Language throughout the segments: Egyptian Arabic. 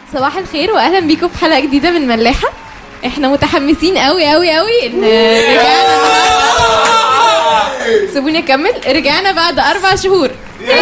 صباح الخير واهلا بيكم في حلقه جديده من ملاحه احنا متحمسين قوي قوي قوي ان رجعنا النهارده سيبوني اكمل رجعنا بعد اربع شهور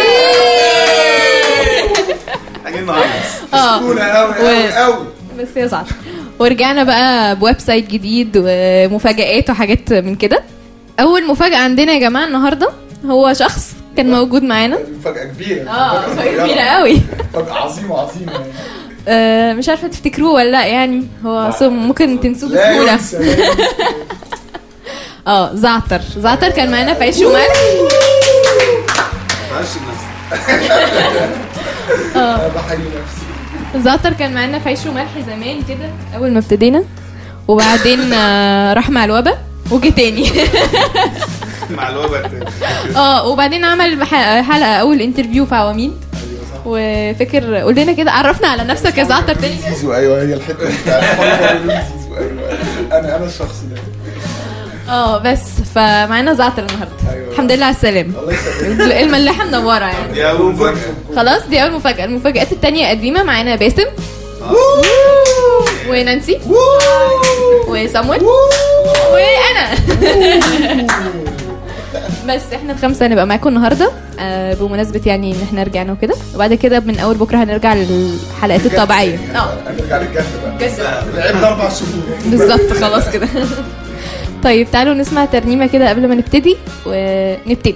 عايزين نهيص اه سهولة قوي و- قوي قوي بس يزعل ورجعنا بقى بويب سايت جديد ومفاجآت وحاجات من كده اول مفاجاه عندنا يا جماعه النهارده هو شخص كان موجود معانا مفاجأة كبيرة اه مفاجأة مفاجاه كبيره صغيرة. قوي مفاجأة عظيمة عظيمة يعني آه، مش عارفه تفتكروه ولا لا يعني هو أصلاً ممكن تنسوه لا بسهوله ينسى، لا ينسى. اه زعتر زعتر كان معانا في عيش وملح معلش الناس أنا بحيي نفسي زعتر كان معانا في عيش وملح زمان كده اول ما ابتدينا وبعدين آه، راح مع الوبا وجه تاني مع الوبا التاني اه وبعدين عمل ح- حلقه اول انترفيو في عواميد ايوه صح وفاكر قول لنا كده عرفنا على نفسك يا زعتر تاني زيزو ايوه هي الحتة بتاعت زيزو ايوه انا انا الشخص ده اه بس فمعانا زعتر النهارده أيوة. الحمد لله على السلامه الله يسلمك الملاحه منوره يعني دي اول مفاجأة خلاص دي اول مفاجاه المفاجات التانية قديمه معانا باسم ونانسي وسامويل وانا بس احنا الخمسه هنبقى معاكم النهارده آه، بمناسبه يعني ان احنا رجعنا وكده وبعد كده من اول بكره هنرجع للحلقات الطبيعيه اه هنرجع للجد بقى بجد لعبنا اربع شهور بالظبط خلاص كده طيب تعالوا نسمع ترنيمه كده قبل ما نبتدي ونبتدي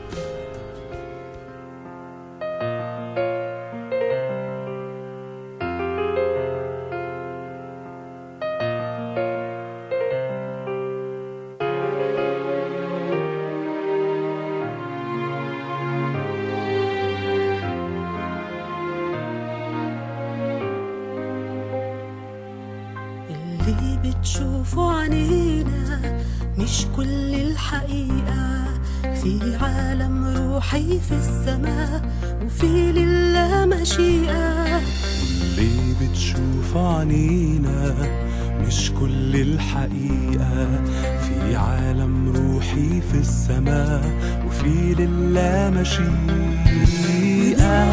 اللي بتشوفه عنينا مش كل الحقيقة في عالم روحي في السماء وفي لله مشيئة اللي بتشوف عنينا مش كل الحقيقة في عالم روحي في السماء وفي لله مشيئة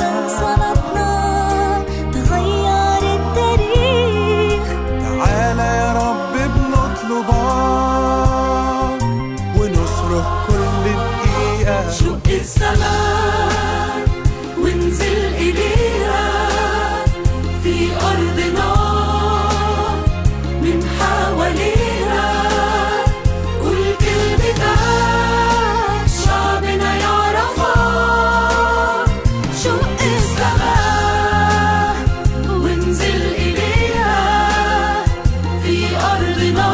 صلاتنا تغير التاريخ تعالى يا رب بنطلبك ونصرخ كل دقيقة شق السماء وانزل إليها في أرضنا من حواليها قول كلمتك شعبنا يعرفك شق السماء وانزل إليها في أرضنا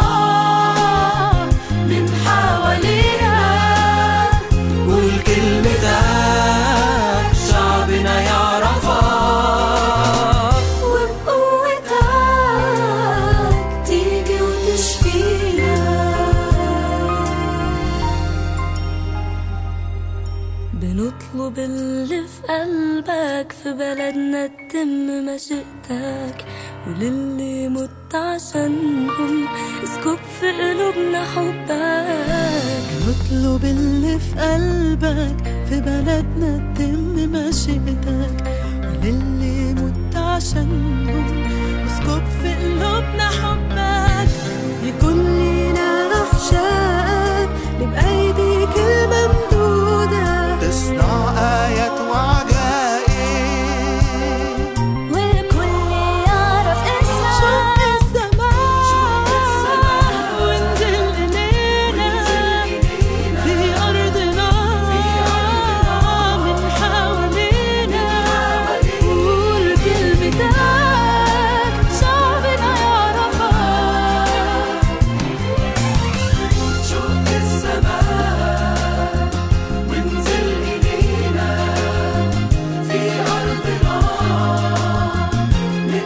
من حواليها قول كلمتك شعبنا يعرفك وبقوتك تيجي وتشفينا بنطلب اللي في قلبك في بلدنا تتم مشيئتك وللي مت عشانهم اسكب في قلوبنا حبك نطلب اللي في قلبك في بلدنا تتم مشيئتك وللي مت عشانهم اسكب في قلوبنا حبك يكون لينا احشائك نبقى ايديك الممدوده تصنع آيات وعجائب والكل يعرف اسمك شق السماء وانزل إلينا في أرضنا من حوالينا قول كلمتك شعبنا يعرفك شق السماء وانزل إلينا في أرضنا من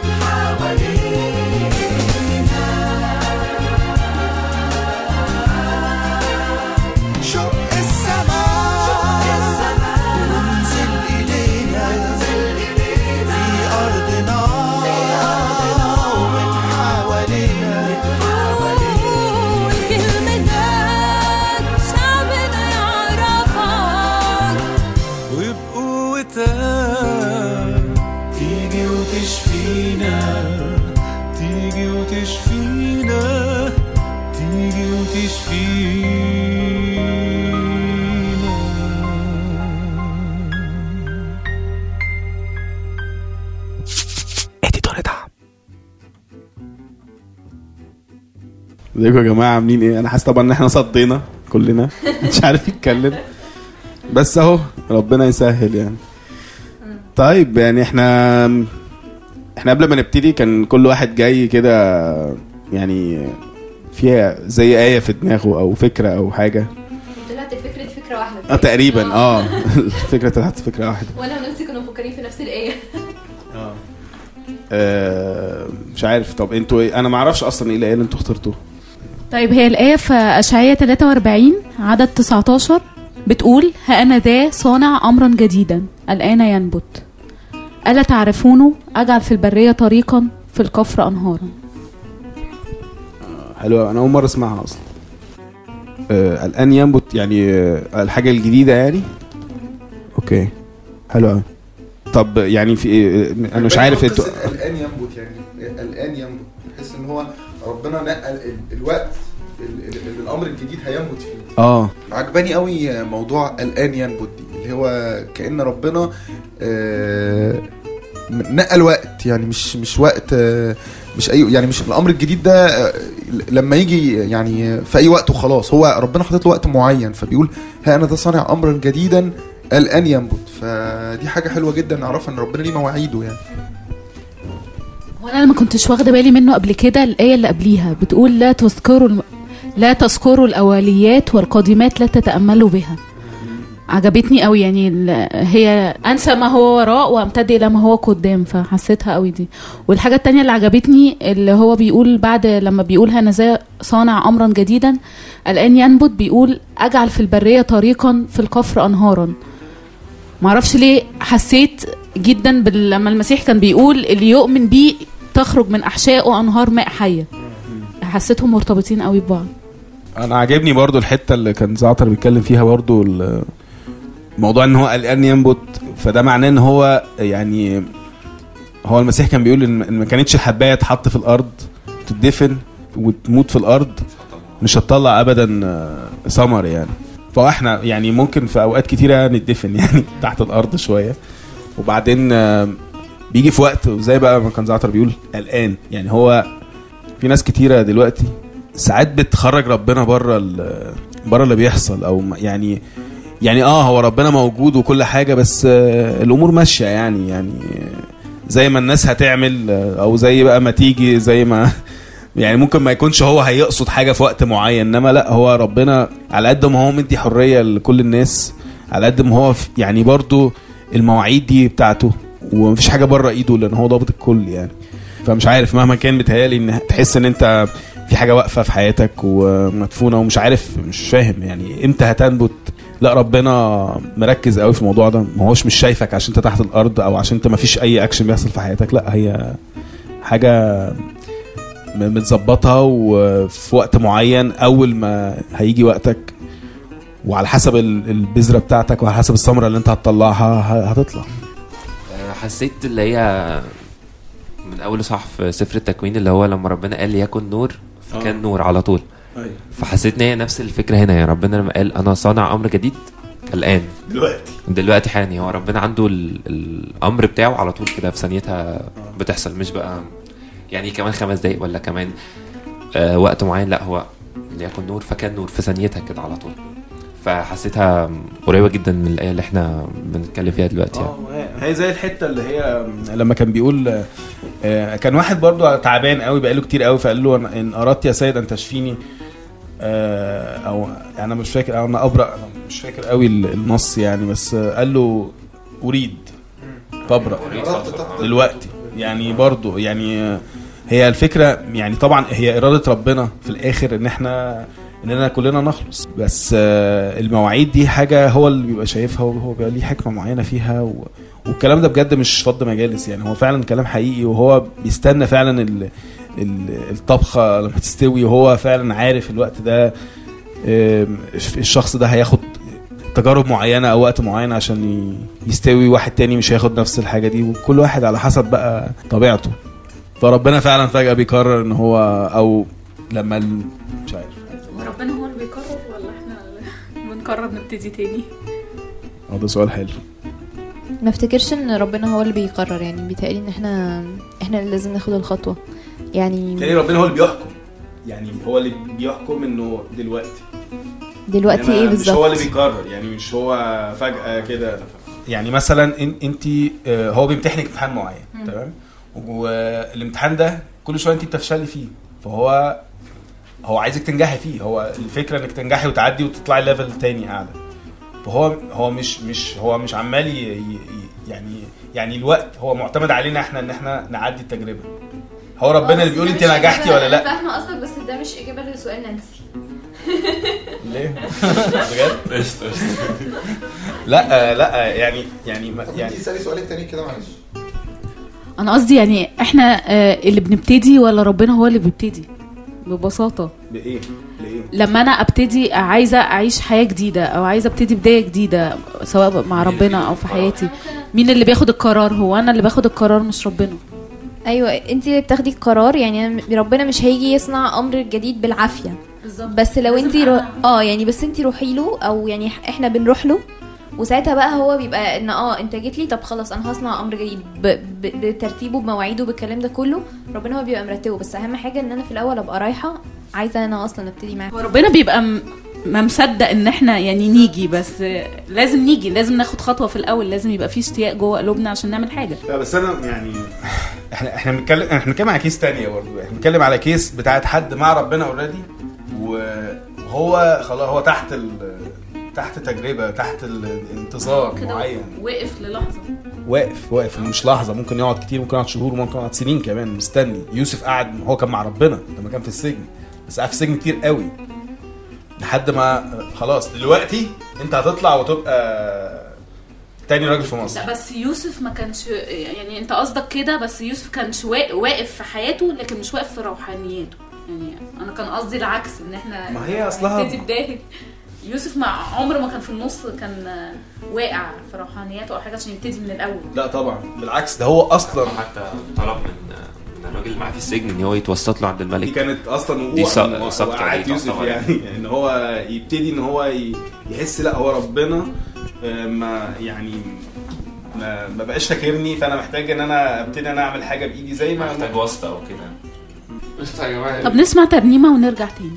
حوالينا شق السماء وانزل إلينا في أرضنا ومن حوالينا قول كلمتك شعبنا يعرفك وبقوتك تيجي وتشفينا تيجي وتشفينا تيجي وتشفينا ازيكم يا جماعه عاملين ايه انا حاسس طبعا ان احنا صدينا كلنا مش عارف يتكلم بس اهو ربنا يسهل يعني طيب يعني احنا احنا قبل ما نبتدي كان كل واحد جاي كده يعني فيها زي آية في دماغه أو فكرة أو حاجة طلعت الفكره دي فكره واحده اه تقريبا اه الفكرة طلعت فكرة واحدة وانا ونفسي كنا مفكرين في نفس الايه آه مش عارف طب انتوا ايه انا ما اعرفش اصلا ايه الآية اللي انتوا اخترتوها طيب هي الآية في أشعية 43 عدد 19 بتقول ها أنا ذا صانع أمرا جديدا الآن ينبت ألا تعرفونه أجعل في البرية طريقا في الكفر أنهارا حلوة انا اول مرة اسمعها اصلا آه الان ينبت يعني آه الحاجة الجديدة يعني اوكي حلو قوي طب يعني في إيه انا مش عارف انتوا قصة الان ينبت يعني الان ينبت تحس ان هو ربنا نقل ال- الوقت ال- ال- اللي الامر الجديد هينبت فيه اه عجباني قوي موضوع الان ينبت دي اللي هو كان ربنا آه، نقل وقت يعني مش مش وقت آه، مش اي يعني مش الامر الجديد ده آه، لما يجي يعني في اي وقت وخلاص هو ربنا حاطط له وقت معين فبيقول ها انا ده صانع امرا جديدا الان ينبت فدي حاجه حلوه جدا نعرفها ان ربنا ليه مواعيده يعني وانا ما كنتش واخده بالي منه قبل كده الايه اللي قبليها بتقول لا تذكروا الم... لا تذكروا الاوليات والقادمات لا تتاملوا بها عجبتني قوي يعني ال- هي انسى ما هو وراء وامتد الى ما هو قدام فحسيتها قوي دي والحاجه التانية اللي عجبتني اللي هو بيقول بعد لما بيقول هنذا صانع امرا جديدا الان ينبت بيقول اجعل في البريه طريقا في القفر انهارا معرفش ليه حسيت جدا بال- لما المسيح كان بيقول اللي يؤمن بيه تخرج من احشائه انهار ماء حيه حسيتهم مرتبطين قوي ببعض انا عاجبني برضو الحته اللي كان زعتر بيتكلم فيها برضو ال- موضوع ان هو الان ينبت فده معناه ان هو يعني هو المسيح كان بيقول ان إن ما كانتش الحبايه تحط في الارض تدفن وتموت في الارض مش هتطلع ابدا آه، ثمر يعني فاحنا يعني ممكن في اوقات كتيره ندفن يعني تحت الارض شويه وبعدين آه، بيجي في وقت زي بقى ما كان زعتر بيقول الان يعني هو في ناس كتيره دلوقتي ساعات بتخرج ربنا بره ال- بره اللي بيحصل او م- يعني يعني اه هو ربنا موجود وكل حاجه بس آه الامور ماشيه يعني يعني آه، زي ما الناس هتعمل آه، او زي بقى ما تيجي زي ما يعني ممكن ما يكونش هو هيقصد حاجه في وقت معين انما لا هو ربنا على قد ما هو مدي حريه لكل الناس على قد ما هو في- يعني برضو المواعيد دي بتاعته ومفيش حاجه بره ايده لان هو ضابط الكل يعني فمش عارف مهما كان متهيالي ان تحس ان انت في حاجه واقفه في حياتك ومدفونه ومش عارف مش فاهم يعني امتى هتنبت لا ربنا مركز قوي في الموضوع ده ما هوش مش شايفك عشان انت تحت الارض او عشان انت ما فيش اي اكشن بيحصل في حياتك لا هي حاجه م- متظبطها وفي وقت معين اول ما هيجي وقتك وعلى حسب ال- البذره بتاعتك وعلى حسب الثمره اللي انت هتطلعها ه- هتطلع آه، حسيت اللي هي من اول صح في سفر التكوين اللي هو لما ربنا قال يكن نور فكان آه. نور على طول فحسيت ان هي نفس الفكره هنا يعني ربنا لما قال انا صانع امر جديد الان دلوقتي دلوقتي حاليا هو ربنا عنده ال... الامر بتاعه على طول كده في ثانيتها بتحصل مش بقى يعني كمان خمس دقايق ولا كمان آه وقت معين لا هو ليكن نور فكان نور في ثانيتها كده على طول فحسيتها قريبه جدا من الايه اللي احنا بنتكلم فيها دلوقتي يعني. اه هي زي الحته اللي هي لما كان بيقول آه، كان واحد برضو تعبان قوي بقاله كتير قوي فقال له أنا- ان اردت يا سيد ان تشفيني آه، او انا مش فاكر أو انا ابرا انا مش فاكر قوي ال- النص يعني بس آه، قال له اريد فابرا دلوقتي يعني برضو يعني آه، هي الفكره يعني طبعا هي اراده ربنا في الاخر ان احنا اننا كلنا نخلص بس آه، المواعيد دي حاجه هو اللي بيبقى شايفها وهو بيبقى ليه حكمه معينه فيها و... والكلام ده بجد مش فض مجالس يعني هو فعلا كلام حقيقي وهو بيستنى فعلا ال... ال... الطبخه لما تستوي وهو فعلا عارف الوقت ده آم، الشخص ده هياخد تجارب معينه او وقت معين عشان ي- يستوي واحد تاني مش هياخد نفس الحاجه دي وكل واحد على حسب بقى طبيعته فربنا فعلا فجاه بيقرر ان هو او لما ال- مش عارف وربنا هو اللي بيقرر ولا احنا اللي بنقرر نبتدي تاني هو ده سؤال حلو ما افتكرش ان ربنا هو اللي بيقرر يعني بيتهيألي ان احنا احنا اللي لازم ناخد الخطوه يعني تاني ربنا هو اللي بيحكم يعني هو اللي بيحكم انه دلوقتي دلوقتي إنما ايه مش هو اللي بالظبط بيقرر يعني مش هو فجأة كده يعني مثلا إن انت آه، هو بيمتحنك امتحان معين تمام والامتحان ده كل شويه انت بتفشلي فيه فهو هو عايزك تنجحي فيه هو الفكره انك تنجحي وتعدي وتطلعي ليفل تاني اعلى فهو هو مش مش هو مش عمال ي- ي- يعني يعني الوقت هو معتمد علينا احنا ان احنا نعدي التجربه هو ربنا اللي بيقول انت نجحتي ولا لا فاهمه قصدك بس ده مش اجابه لسؤال نانسي ليه بجد قشطة قشطة لا آه، لا آه، يعني يعني ما- يعني يعني تسالي سؤالك تاني كده معلش انا قصدي يعني احنا آه، اللي بنبتدي ولا ربنا هو اللي بيبتدي ببساطه بايه لايه لما انا ابتدي عايزه اعيش حياه جديده او عايزه ابتدي بدايه جديده سواء مع ربنا او في حياتي مين اللي بياخد القرار هو انا اللي باخد القرار مش ربنا ايوه انت اللي بتاخدي القرار يعني أنا- ربنا مش هيجي يصنع امر جديد بالعافيه بالظبط بس لو انت رو... اه يعني بس انت روحي له او يعني احنا بنروح له وساعتها بقى هو بيبقى ان اه انت جيت لي طب خلاص انا هصنع امر جديد ب... ب... بترتيبه بمواعيده بالكلام ده كله ربنا هو بيبقى مرتبه بس اهم حاجه ان انا في الاول ابقى رايحه عايزه انا اصلا ابتدي معاه هو ربنا بيبقى م- ما مصدق ان احنا يعني نيجي بس آه، لازم نيجي لازم ناخد خطوه في الاول لازم يبقى في اشتياق جوه قلوبنا عشان نعمل حاجه لا بس انا يعني احنا احنا بنتكلم احنا بنتكلم على كيس تانية برضه احنا بنتكلم على كيس بتاعت حد مع ربنا اوريدي وهو خلاص هو تحت ال تحت تجربه تحت الانتظار معين وقف للحظه واقف واقف مش لحظه ممكن يقعد كتير ممكن يقعد شهور ممكن يقعد سنين كمان مستني يوسف قعد هو كان مع ربنا لما كان في السجن بس قعد في السجن كتير قوي لحد ما خلاص دلوقتي انت هتطلع وتبقى تاني راجل في مصر لا بس يوسف ما كانش يعني انت قصدك كده بس يوسف كانش وا- واقف في حياته لكن مش واقف في روحانيته يعني انا كان قصدي العكس ان احنا ما هي أصلها- نبتدي بدايه يوسف ما عمره ما كان في النص كان واقع في روحانياته او حاجه عشان يبتدي من الاول لا طبعا بالعكس ده هو اصلا حتى طلب من من الراجل اللي معاه في السجن ان هو يتوسط له عند دي الملك كانت اصلا وقوع دي سق- من سقطة وقعات دي يوسف تعتبر يعني ان هو يبتدي ان هو ي- يحس لا هو ربنا آه، ما يعني ما, ما بقاش فاكرني فانا محتاج ان انا ابتدي انا اعمل حاجه بايدي زي ما محتاج واسطه او كده قشطة يا جماعه طب نسمع ترنيمه ونرجع تاني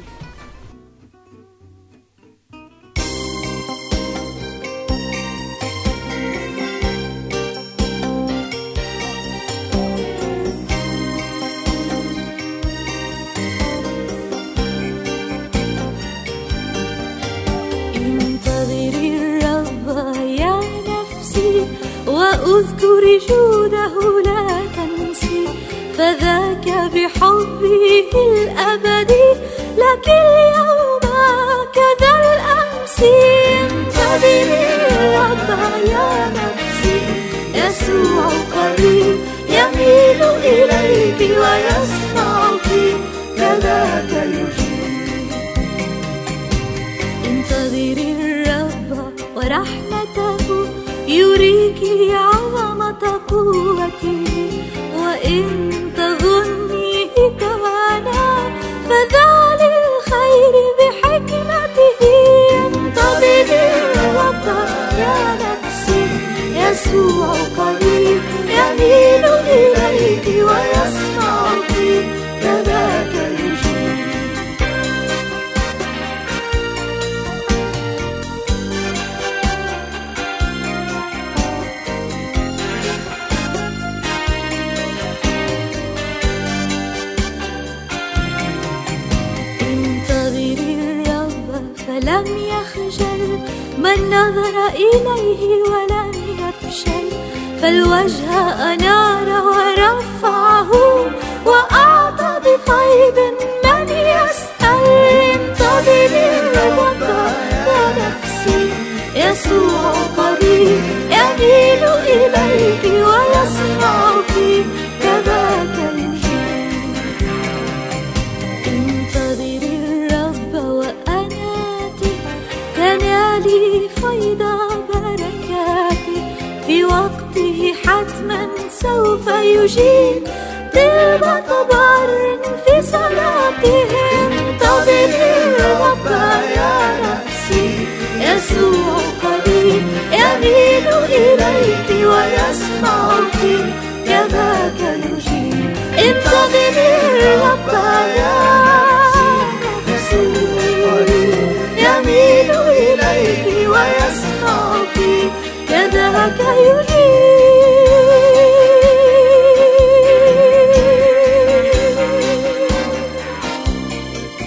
انتظري الرب يا نفسي واذكري جوده لا تنسي فذاك بحبه الابدي لك اليوم كذا الامس انتظري الرب يا نفسي يسوع قريب يميل اليك ويسمعك كذاك يجيب انتظري الرب ورحمته يريك عظمة قوته وإن تظني توانا فذا للخير بحكمته انتظري الرب يا نفسي يسوع قريب يميل إليك ويسمعك كذاك يجيب انتظري الرب فلم يخجل من نظر إليه ولم يفشل فالوجه أنار ورفعه وأعطى بطيب من يسأل انتظري الرب يا نفسي يسوع قريب يميل إليك ويسمعك كذاك يجيب انتظري الرب وأناتي تنالي فيض وقته حتما سوف يجيب طلبة بر في صلاته انتظر الرب يا نفسي يسوع قريب يميل إليك ويسمعك كذاك يجيب انتظر الرب يا نفسي يميل إليك ويسمعك كذاك يجيب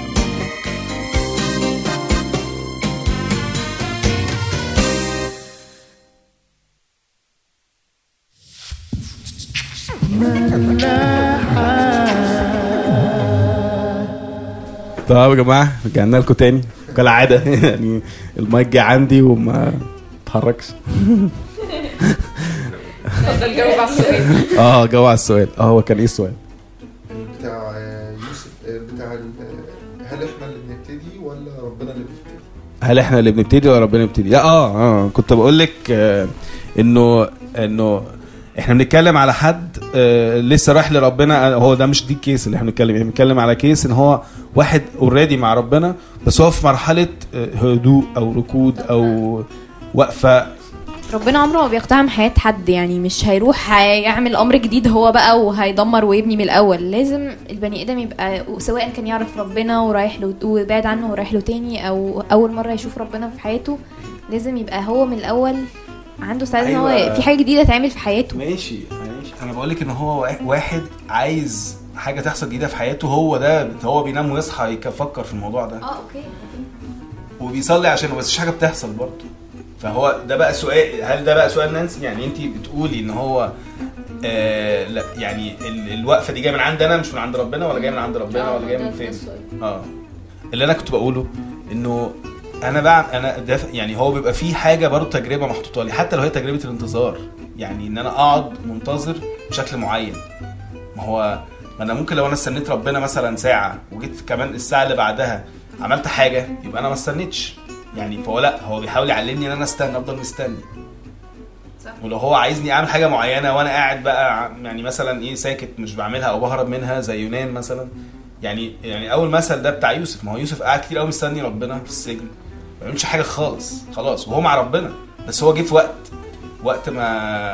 طب يا جماعه رجعنا لكم تاني كالعاده يعني المايك جه عندي وما اتحركش الجواب على السؤال اه جو على السؤال اه هو كان ايه السؤال؟ بتاع آه، يوسف آه، بتاع ال- آه، هل احنا اللي بنبتدي ولا ربنا اللي بيبتدي؟ هل احنا اللي بنبتدي ولا ربنا يبتدي؟ لا اه اه كنت بقول لك آه انه انه احنا بنتكلم على حد آه لسه رايح لربنا آه، هو ده مش دي الكيس اللي احنا بنتكلم احنا بنتكلم على كيس ان هو واحد اوريدي مع ربنا بس هو في مرحله آه، هدوء او ركود او وقفه ربنا عمره ما بيقتحم حياة حد يعني مش هيروح هيعمل أمر جديد هو بقى وهيدمر ويبني من الأول لازم البني آدم يبقى سواء كان يعرف ربنا ورايح له وبعد عنه ورايح له تاني أو أول مرة يشوف ربنا في حياته لازم يبقى هو من الأول عنده سعادة إن هو أيوة. في حاجة جديدة تعمل في حياته ماشي ماشي انا بقول لك ان هو وا- واحد عايز حاجه تحصل جديده في حياته هو ده هو بينام ويصحى يفكر في الموضوع ده اه اوكي وبيصلي عشانه بس مش حاجه بتحصل برضه فهو ده بقى سؤال هل ده بقى سؤال نانسي يعني انت بتقولي ان هو آه لا يعني ال- الوقفه دي جايه من عند انا مش من عند ربنا ولا جايه من عند ربنا ولا جايه من فين اه اللي انا كنت بقوله انه انا بقى انا ده يعني هو بيبقى فيه حاجه برضه تجربه محطوطه لي حتى لو هي تجربه الانتظار يعني ان انا اقعد منتظر بشكل معين ما هو ما انا ممكن لو انا استنيت ربنا مثلا ساعه وجيت كمان الساعه اللي بعدها عملت حاجه يبقى انا ما استنيتش يعني فهو لا هو بيحاول يعلمني ان انا استنى افضل مستني ولو هو عايزني اعمل حاجه معينه وانا قاعد بقى ع- يعني مثلا ايه ساكت مش بعملها او بهرب منها زي يونان مثلا يعني يعني اول مثل ده بتاع يوسف ما هو يوسف قاعد كتير قوي مستني ربنا في السجن ما بيعملش حاجه خالص خلاص وهو مع ربنا بس هو جه في وقت وقت ما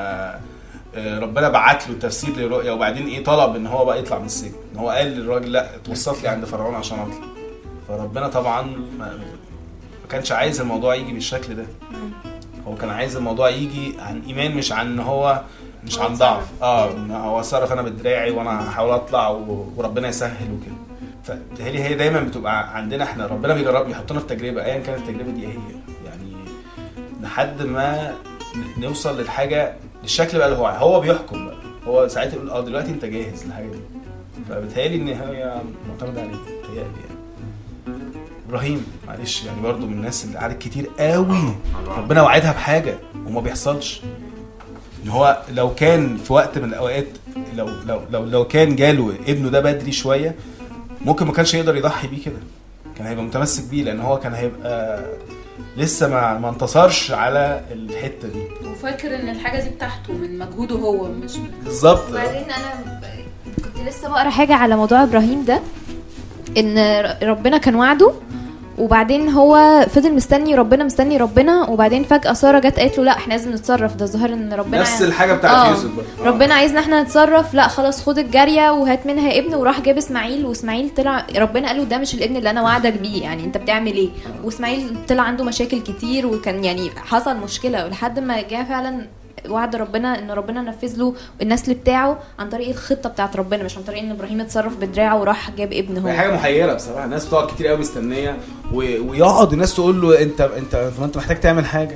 آه، ربنا بعت له تفسير للرؤيا وبعدين ايه طلب ان هو بقى يطلع من السجن ان هو قال للراجل لا اتوسط لي عند فرعون عشان اطلع فربنا طبعا ما, ما كانش عايز الموضوع يجي بالشكل ده هو كان عايز الموضوع يجي عن ايمان مش عن ان هو مش عن ضعف اه إن هو اتصرف انا بدراعي وانا هحاول اطلع و- وربنا يسهل وكده فبالتالي هي دايما بتبقى عندنا احنا ربنا بيجرب يحطنا في تجربه ايا كانت التجربه دي ايه هي يعني لحد ما ن- نوصل للحاجه للشكل بقى اللي هو عايز. هو بيحكم بقى هو ساعتها يقول اه دلوقتي انت جاهز للحاجه دي فبتهيألي ان هي معتمده عليه بتهيألي يعني ابراهيم معلش يعني برضو من الناس اللي قعدت كتير قوي ربنا وعدها بحاجه وما بيحصلش ان هو لو كان في وقت من الاوقات لو لو لو لو كان جاله ابنه ده بدري شويه ممكن ما كانش يقدر يضحي بيه كده كان هيبقى متمسك بيه لان هو كان هيبقى لسه ما ما انتصرش على الحته دي وفاكر ان الحاجه دي بتاعته من مجهوده هو مش بالظبط وبعدين انا ب- كنت لسه بقرا حاجه على موضوع ابراهيم ده ان ر- ربنا كان وعده وبعدين هو فضل مستني ربنا مستني ربنا وبعدين فجاه ساره جت قالت له لا احنا لازم نتصرف ده ظاهر ان ربنا نفس الحاجه بتاعت آه. يوسف برضه ربنا عايزنا احنا نتصرف لا خلاص خد الجاريه وهات منها ابن وراح جاب اسماعيل واسماعيل طلع ربنا قال له ده مش الابن اللي انا وعدك بيه يعني انت بتعمل ايه واسماعيل طلع عنده مشاكل كتير وكان يعني حصل مشكله ولحد ما جه فعلا وعد ربنا ان ربنا نفذ له النسل بتاعه عن طريق الخطه بتاعت ربنا مش عن طريق ان ابراهيم اتصرف بدراعه وراح جاب ابن هي هو حاجه محيره بصراحه الناس بتقعد كتير قوي مستنيه و... ويقعد الناس تقول له انت انت ما انت محتاج تعمل حاجه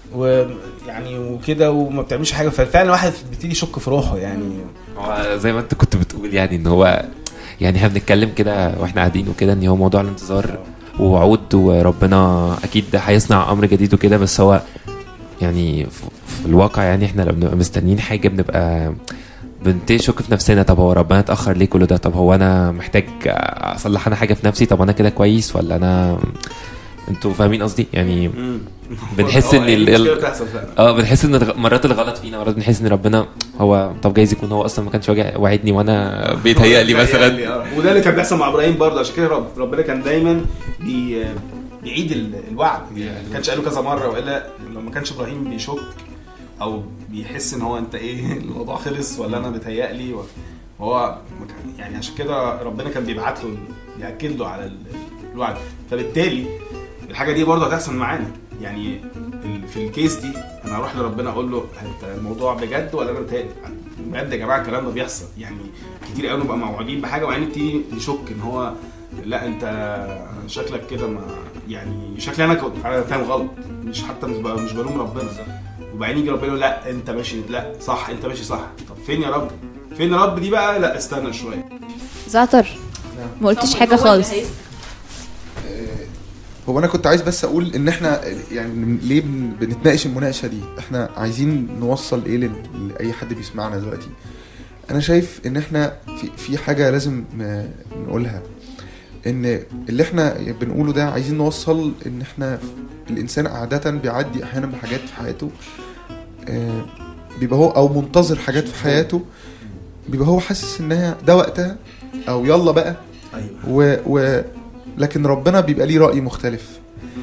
ويعني وكده وما بتعملش حاجه ففعلا الواحد بيبتدي يشك في روحه يعني هو زي ما انت كنت بتقول يعني ان هو يعني احنا بنتكلم كده واحنا قاعدين وكده ان هو موضوع الانتظار ووعود وربنا اكيد هيصنع امر جديد وكده بس هو يعني في في الواقع يعني احنا لما بنبقى مستنيين حاجه بنبقى بنبتدي نشك في نفسنا طب هو ربنا اتاخر ليه كل ده طب هو انا محتاج اصلح انا حاجه في نفسي طب انا كده كويس ولا انا انتوا فاهمين قصدي يعني مم. بنحس آه، ان يعني ال- دي ال- مشكلة بتحصل فعلا. اه بنحس ان الغ- مرات الغلط فينا مرات بنحس ان ربنا هو طب جايز يكون هو اصلا ما كانش واجع- واعدني وانا بيتهيأ لي مثلا بيتهيألي، آه. وده اللي كان بيحصل مع ابراهيم برضه عشان كده رب ربنا كان دايما بي بيعيد ال- الوعد يعني ما كانش قاله كذا مره والا لو ما كانش ابراهيم بيشك او بيحس ان هو انت ايه الموضوع خلص ولا انا بيتهيألي و- هو ما كان- يعني عشان كده ربنا كان بيبعت له ياكد له على ال- الوعد فبالتالي الحاجه دي برضه هتحصل معانا يعني ال- في الكيس دي انا هروح لربنا اقول له انت الموضوع بجد ولا انا بتهيألي بجد يا جماعه الكلام ده بيحصل يعني كتير قوي نبقى موعودين بحاجه وبعدين نبتدي نشك ان هو لا انت شكلك كده ما يعني شكلي انا كنت انا فاهم غلط مش حتى مش ب- مش بلوم ربنا وبعدين يجي ربنا يقول لا انت ماشي لا صح انت ماشي صح طب فين يا رب فين يا رب دي بقى لا استنى شويه زعتر ما قلتش حاجه خالص هو انا كنت عايز بس اقول ان احنا يعني ليه بن- بنتناقش المناقشه دي احنا عايزين نوصل ايه لل- لاي حد بيسمعنا دلوقتي انا شايف ان احنا في في حاجه لازم ن- نقولها ان اللي احنا بنقوله ده عايزين نوصل ان احنا الانسان عاده بيعدي احيانا بحاجات في حياته آه، بيبقى هو او منتظر حاجات في حياته بيبقى هو حاسس انها ده وقتها او يلا بقى ايوه و, و لكن ربنا بيبقى ليه رأي مختلف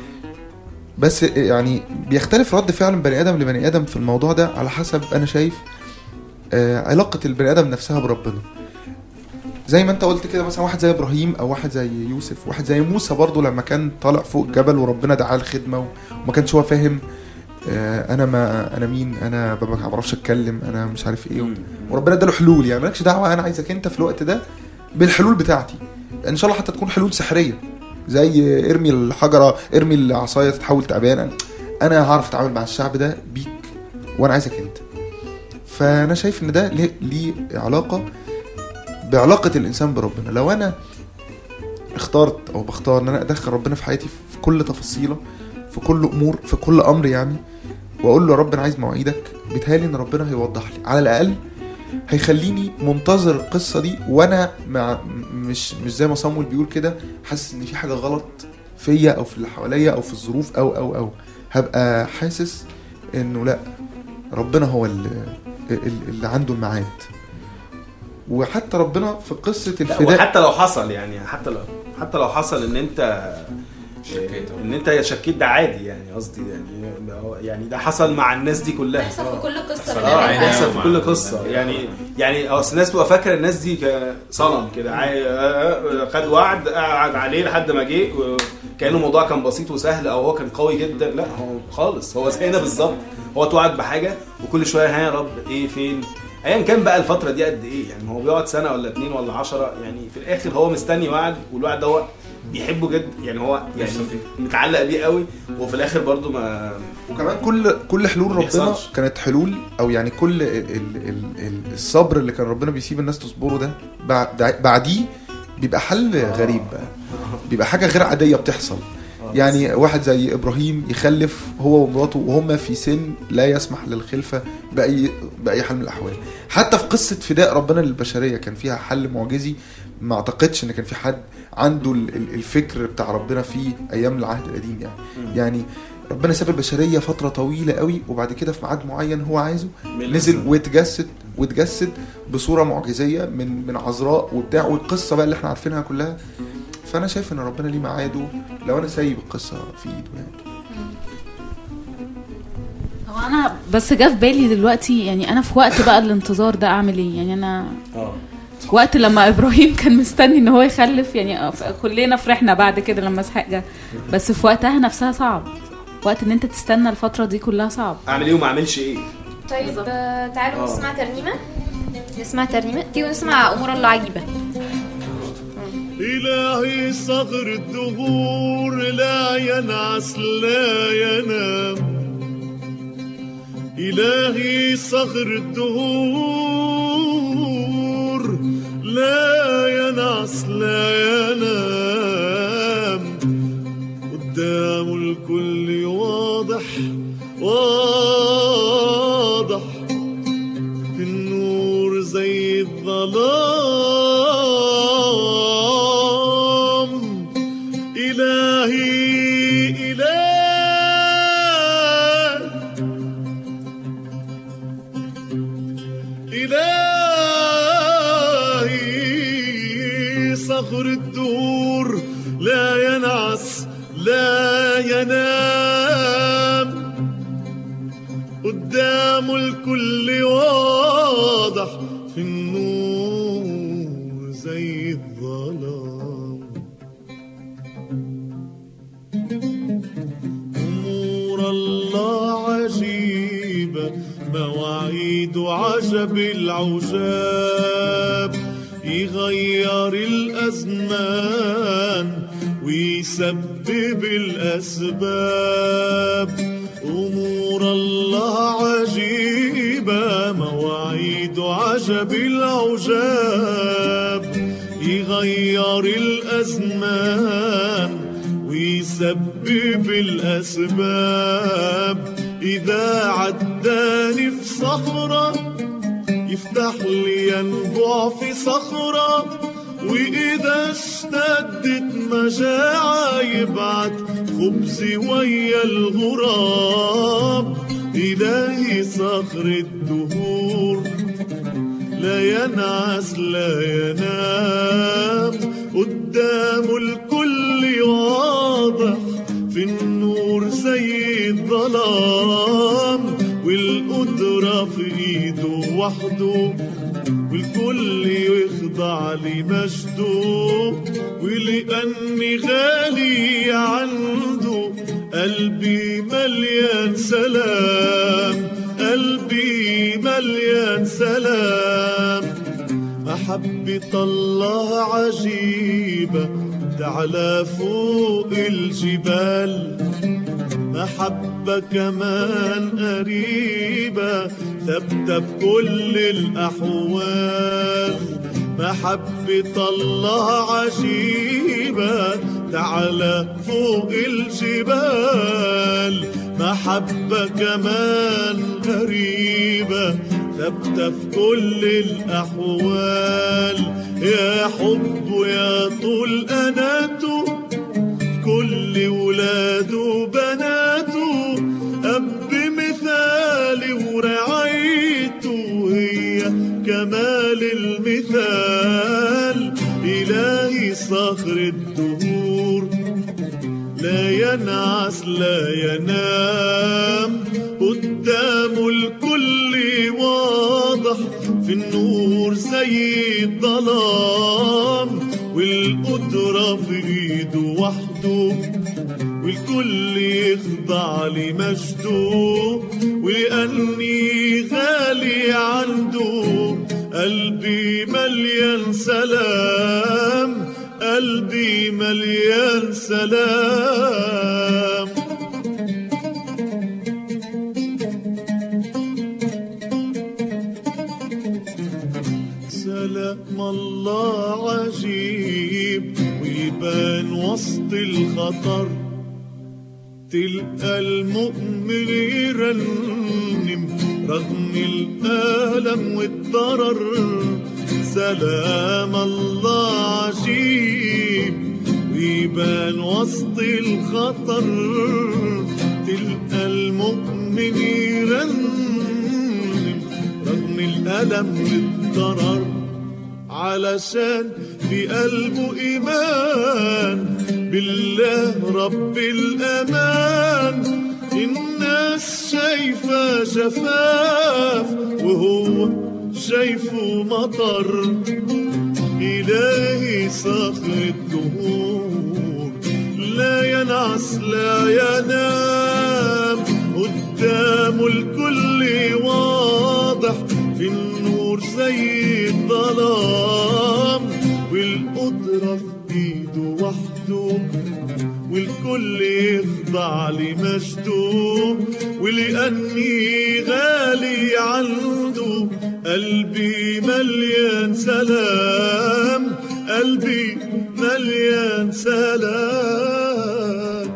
بس يعني بيختلف رد فعل من بني ادم لبني ادم في الموضوع ده على حسب انا شايف آه علاقة البني ادم نفسها بربنا زي ما انت قلت كده مثلا واحد زي ابراهيم او واحد زي يوسف واحد زي موسى برضو لما كان طالع فوق الجبل وربنا دعاه الخدمة وما كانش هو فاهم آه انا ما انا مين انا ما بعرفش اتكلم انا مش عارف ايه وربنا اداله حلول يعني مالكش دعوه انا عايزك انت في الوقت ده بالحلول بتاعتي ان شاء الله حتى تكون حلول سحريه زي ارمي الحجره ارمي العصايه تتحول تعبان انا هعرف اتعامل مع الشعب ده بيك وانا عايزك انت فانا شايف ان ده ليه, ليه علاقه بعلاقه الانسان بربنا لو انا اخترت او بختار ان انا ادخل ربنا في حياتي في كل تفاصيله في كل امور في كل امر يعني واقول له يا رب انا عايز مواعيدك بيتهيألي ان ربنا هيوضح لي على الاقل هيخليني منتظر القصه دي وانا مع مش مش زي ما صامويل بيقول كده حاسس ان في حاجه غلط فيا او في اللي حواليا او في الظروف او او او هبقى حاسس انه لا ربنا هو اللي, اللي عنده الميعاد وحتى ربنا في قصه لا الفداء وحتى لو حصل يعني حتى لو حتى لو حصل ان انت شكيت. ان انت شكيت ده عادي يعني قصدي يعني يعني ده حصل مع الناس دي كلها بيحصل في كل قصه اه بنعملها. بيحصل في كل قصه يعني يعني اصل الناس بتبقى فاكره الناس دي كصنم كده عاي- آه، خد وعد قعد عليه لحد ما جه و- كانه الموضوع كان بسيط وسهل او هو كان قوي جدا لا هو خالص هو زينا بالظبط هو اتوعد بحاجه وكل شويه ها يا رب ايه فين ايا كان بقى الفتره دي قد ايه يعني هو بيقعد سنه ولا اتنين ولا عشرة يعني في الاخر هو مستني وعد والوعد ده هو بيحبه جدا يعني هو يعني متعلق بيه قوي وفي الاخر برضو ما وكمان كل كل حلول ما ربنا بيحصلش. كانت حلول او يعني كل ال ال ال ال الصبر اللي كان ربنا بيسيب الناس تصبره ده بعد بعديه بيبقى حل غريب بقى بيبقى حاجه غير عاديه بتحصل يعني واحد زي ابراهيم يخلف هو ومراته وهم في سن لا يسمح للخلفه باي باي حال من الاحوال حتى في قصه فداء ربنا للبشريه كان فيها حل معجزي ما اعتقدش ان كان في حد عنده ال- ال- الفكر بتاع ربنا في ايام العهد القديم يعني يعني ربنا ساب البشريه فتره طويله قوي وبعد كده في ميعاد معين هو عايزه نزل واتجسد واتجسد بصوره معجزيه من من عذراء وبتاع والقصه بقى اللي احنا عارفينها كلها فانا شايف ان ربنا ليه ميعاده لو انا سايب القصه في ايده يعني هو انا بس جه في بالي دلوقتي يعني انا في وقت بقى الانتظار ده اعمل ايه يعني انا اه وقت لما ابراهيم كان مستني ان هو يخلف يعني كلنا فرحنا بعد كده لما اسحاق جه بس في وقتها نفسها صعب وقت ان انت تستنى الفتره دي كلها صعب اعمل ايه وما اعملش ايه طيب آه، تعالوا آه. نسمع ترنيمه نسمع ترنيمه تيجوا نسمع امور الله عجيبه إلهي صغر الدهور لا ينعس لا ينام إلهي صغر الدهور لا ينعس لا ينام قدام الكل واضح واضح في النور زي الظلام إلهي إلهي صخر الدور لا ينعس لا ينام قدامه الكل واضح في النور زي الظلام أمور الله عجيبة مواعيد عجب العجاب يغير الأزمان ويسبب الأسباب أمور الله عجيبة مواعيد عجب العجاب يغير الأزمان ويسبب الأسباب إذا عداني في صخرة يفتح لي ينبع في صخرة وإذا اشتدت مجاعة يبعت خبزي ويا الغراب إلهي صخر الدهور لا ينعس لا ينام قدامه الكل واضح في النور زي الظلام والقدرة في ايده وحده والكل يخضع لمجده ولأني غالي عنده قلبي مليان سلام قلبي مليان سلام محبة الله عجيبة تعلى فوق الجبال محبة كمان قريبة ثابتة بكل الأحوال محبة الله عجيبة تعلى فوق الجبال محبة كمان قريبة ثابتة في كل الأحوال يا حب يا طول أناته كل ولاده وبناته أب مثالي ورعايته هي كمال المثال إلهي صخر الدهور لا ينعس لا ينام قدامه الكل واضح في النور زي الظلام والقدرة في ايده وحده والكل يخضع لمجده ولأني غالي عنده قلبي مليان سلام قلبي مليان سلام سلام الله عجيب ويبان وسط الخطر تلقى المؤمن يرنم رغم الألم والضرر سلام الله عجيب ويبان وسط الخطر تلقى المؤمن يرنم رغم الألم والضرر علشان في قلبه إيمان بالله رب الأمان الناس شايفة جفاف وهو شايفه مطر إلهي صخر الدهور لا ينعس لا ينام قدامه الكل واضح في النور زي الظلام والقدرة في ايده وحده والكل يخضع لمجده ولأني غالي عنده قلبي مليان سلام قلبي مليان سلام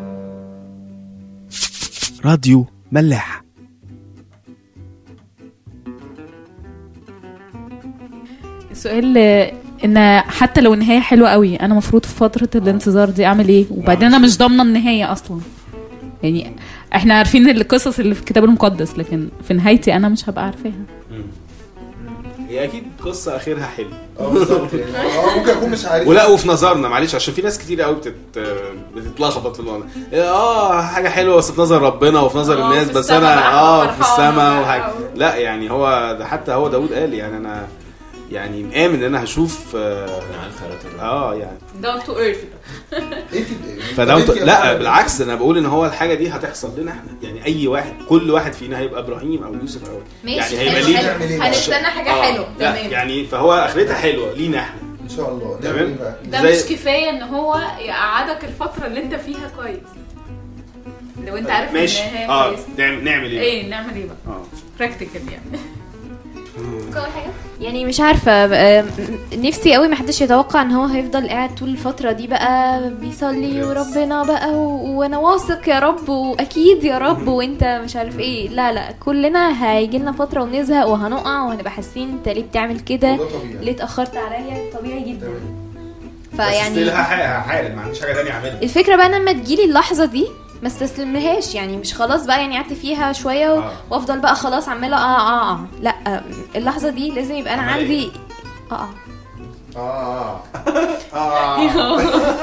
راديو ملاح السؤال آه، ان حتى لو النهايه حلوه قوي انا المفروض في فتره الانتظار دي اعمل ايه وبعدين انا مش ضامنه النهايه اصلا يعني احنا عارفين القصص اللي في الكتاب المقدس لكن في نهايتي انا مش هبقى عارفاها هي اكيد قصه اخرها حلو اه بالظبط يعني اه ممكن اكون مش عارف ولا وفي نظرنا معلش عشان في ناس كتير قوي بتت بتتلخبط في الموضوع اه حاجه حلوه بس في نظر ربنا وفي نظر آه، الناس في بس السما انا بقى اه في فرحانة السما بقى. وحاجه لا يعني هو ده حتى هو داود قال يعني انا يعني مآمن ان انا هشوف اه, نعم خيرات الرب آه يعني داون تو ايرث انت فده طب انت يا لا محمد، بالعكس انا بقول ان هو الحاجه دي هتحصل لنا احنا يعني اي واحد كل واحد فينا هيبقى ابراهيم او يوسف او ماشي يعني هيبقى حلو، ليه حلو. نعمل ايه بقى؟ هنستنى حاجه آه، حلوه لا تمام يعني فهو اخرتها حلوه لينا احنا ان شاء الله نعمل تمام. ايه بقى؟ ده زي- مش كفايه ان هو يقعدك الفتره اللي انت فيها كويس لو انت عارف ماشي ان هي اه كويسه نعمل نعمل ايه ايه نعمل ايه بقى اه براكتيكال يعني يعني مش عارفه بقى، نفسي قوي محدش يتوقع ان هو هيفضل قاعد طول الفتره دي بقى بيصلي وربنا بقى و... وانا واثق يا رب واكيد يا رب وانت مش عارف ايه لا لا كلنا هيجي لنا فتره ونزهق وهنقع وهنبقى حاسين انت ليه بتعمل كده وده طبيعي. ليه اتاخرت عليا طبيعي جدا يعني فيعني هحارب ما عنديش حاجه ثانيه اعملها الفكره بقى لما تجيلي اللحظه دي ما استسلملهاش يعني مش خلاص بقى يعني قعدت فيها شويه و... آه. وافضل بقى خلاص عماله اه اه اه لا اللحظه دي لازم يبقى انا عمالة عندي اه اه اه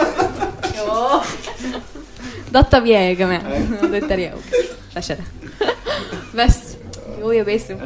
ده الطبيعي يا جماعه ده التريقه فشل بس يو يا باسم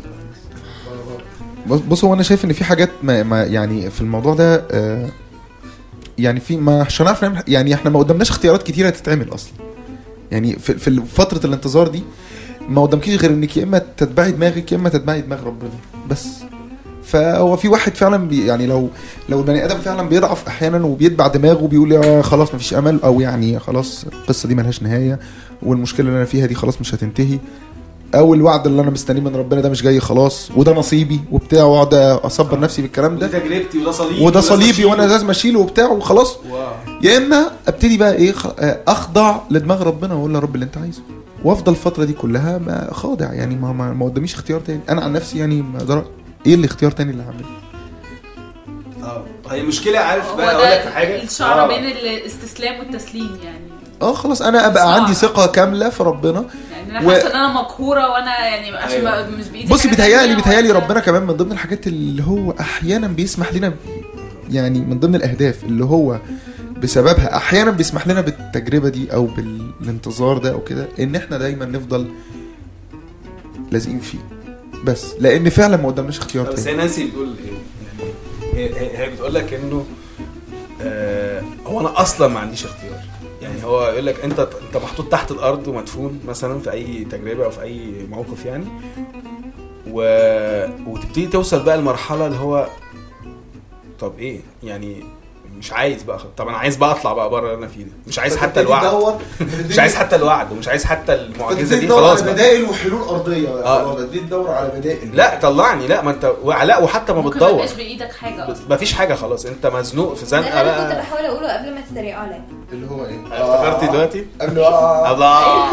بص بص هو انا شايف ان في حاجات ما, ما يعني في الموضوع ده آه يعني في ما مش هنعرف نعمل يعني احنا ما قدامناش اختيارات كتيره تتعمل اصلا يعني في, في فتره الانتظار دي ما قدامكيش غير انك يا اما تتبعي دماغك يا اما تتبعي دماغ ربنا بس فهو في واحد فعلا بي يعني لو لو البني ادم فعلا بيضعف احيانا وبيتبع دماغه وبيقول يا خلاص مفيش امل او يعني خلاص القصه دي ملهاش نهايه والمشكله اللي انا فيها دي خلاص مش هتنتهي او الوعد اللي انا مستنيه من ربنا ده مش جاي خلاص وده نصيبي وبتاع واقعد اصبر نفسي بالكلام ده ده تجربتي وده صليبي وده صليبي وانا لازم اشيله وبتاع وخلاص يا اما ابتدي بقى ايه خ- آه، اخضع لدماغ ربنا واقول له يا رب اللي انت عايزه وافضل الفتره دي كلها ما خاضع يعني ما ما, ما قداميش اختيار تاني انا عن نفسي يعني ما اقدر ايه الاختيار تاني اللي هعمله اه هي المشكله عارف هو بقى اقول لك ده في حاجه الشعره آه. بين الاستسلام والتسليم يعني اه خلاص انا ابقى صعب. عندي ثقه كامله في ربنا يعني انا و- حاسه ان انا مقهوره وانا يعني عشان أيوة. ما- مش بايدي بصي حاجة بيتهيألي تانية بيتهيألي ولا- ربنا كمان من ضمن الحاجات اللي هو احيانا بيسمح لنا يعني من ضمن الاهداف اللي هو بسببها احيانا بيسمح لنا بالتجربه دي او بالانتظار ده او كده ان احنا دايما نفضل لازقين فيه بس لان فعلا ما قدامناش اختيار بس تاني هي نانسي بتقول ايه يعني هي, هي, هي بتقول لك انه آه هو انا اصلا ما عنديش اختيار يعني هو يقول لك انت انت محطوط تحت الارض ومدفون مثلا في اي تجربه او في اي موقف يعني و... وتبتدي توصل بقى لمرحله اللي هو طب ايه يعني مش عايز بقى خ- طب انا عايز بقى اطلع بقى بره اللي انا فيه ده مش عايز حتى الوعد مش عايز حتى الوعد ومش عايز حتى المعجزه دي خلاص بقى بدائل وحلول ارضيه آه. بديت تدور على بدائل لا طلعني لا ما انت لا وحتى ما ممكن ما بتدور يبقاش بايدك حاجه اصلا مفيش حاجه خلاص انت مزنوق في ده زنقه اللي انا كنت بقى بحاول اقوله قبل ما تتريقوا عليا اللي هو ايه افتكرتي دلوقتي قبل آه. الله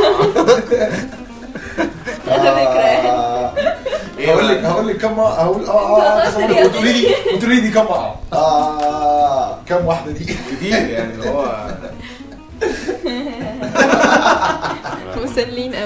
هقول لك هقول لك كم هقول اه اه أنت قلت لي وتقولي لي وتقولي لي دي كم اه اه كم واحده دي كتير يعني اللي هو مسلين قوي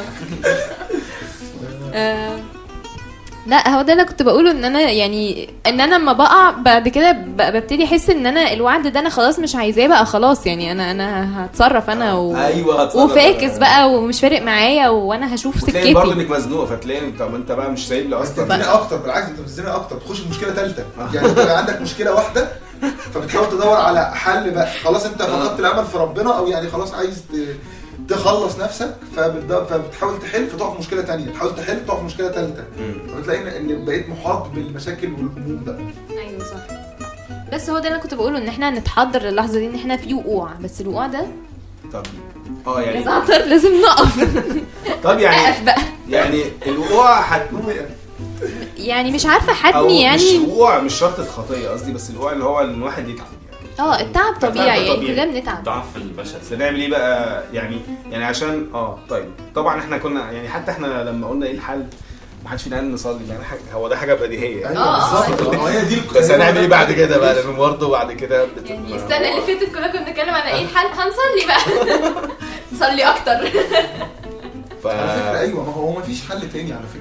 آه، لا هو ده اللي كنت بقوله ان انا يعني ان انا لما بقع بعد كده ب- ببتدي احس ان انا الوعد ده انا خلاص مش عايزاه بقى خلاص يعني انا انا هتصرف انا و... ايوه هتصرف وفاكس بقى ومش فارق معايا وانا هشوف وتلاقي برضه سكتي انك مزنوق فتلاقي طب انت بقى مش سايب لي اصلا بتزنق اكتر بالعكس انت بتزنق اكتر تخش في مشكله ثالثه يعني انت بقى عندك مشكله واحده فبتحاول تدور على حل بقى خلاص انت فقدت الامل في ربنا او يعني خلاص عايز ت- تخلص نفسك فبتد- فبتحاول تحل فتقع في مشكله ثانيه تحاول تحل تقع في مشكله ثالثه فبتلاقي ان- ان بقيت محاط بالمشاكل والهموم بقى ايوه صح بس هو ده اللي كنت بقوله ان احنا نتحضر للحظه دي ان احنا في وقوع بس الوقوع ده طب اه يا يعني زعتر لازم نقف طب يعني اقف بقى يعني الوقوع هتكون يعني مش عارفه او حتمي مش يعني الوقوع مش شرط الخطيه قصدي بس الوقوع اللي هو ان الواحد يتعب يعني اه التعب طبيعي يعني طبيعي. كلنا بنتعب ضعف البشر بس نعمل ايه بقى يعني يعني عشان اه طيب طبعا احنا كنا يعني حتى احنا لما قلنا ايه الحل ما حدش فينا قال نصلي يعني حاجة هو ده حاجه بديهيه يعني آه، آه، بالظبط أكيد. ما هي دي الك- بس هنعمل ايه بعد كده بقى لان برضه بعد كده بت- يعني السنة اللي فاتت كنا كنا بنتكلم على ايه الحل هنصلي بقى نصلي اكتر ف على فكره ايوه ما هو ما فيش حل تاني على فكره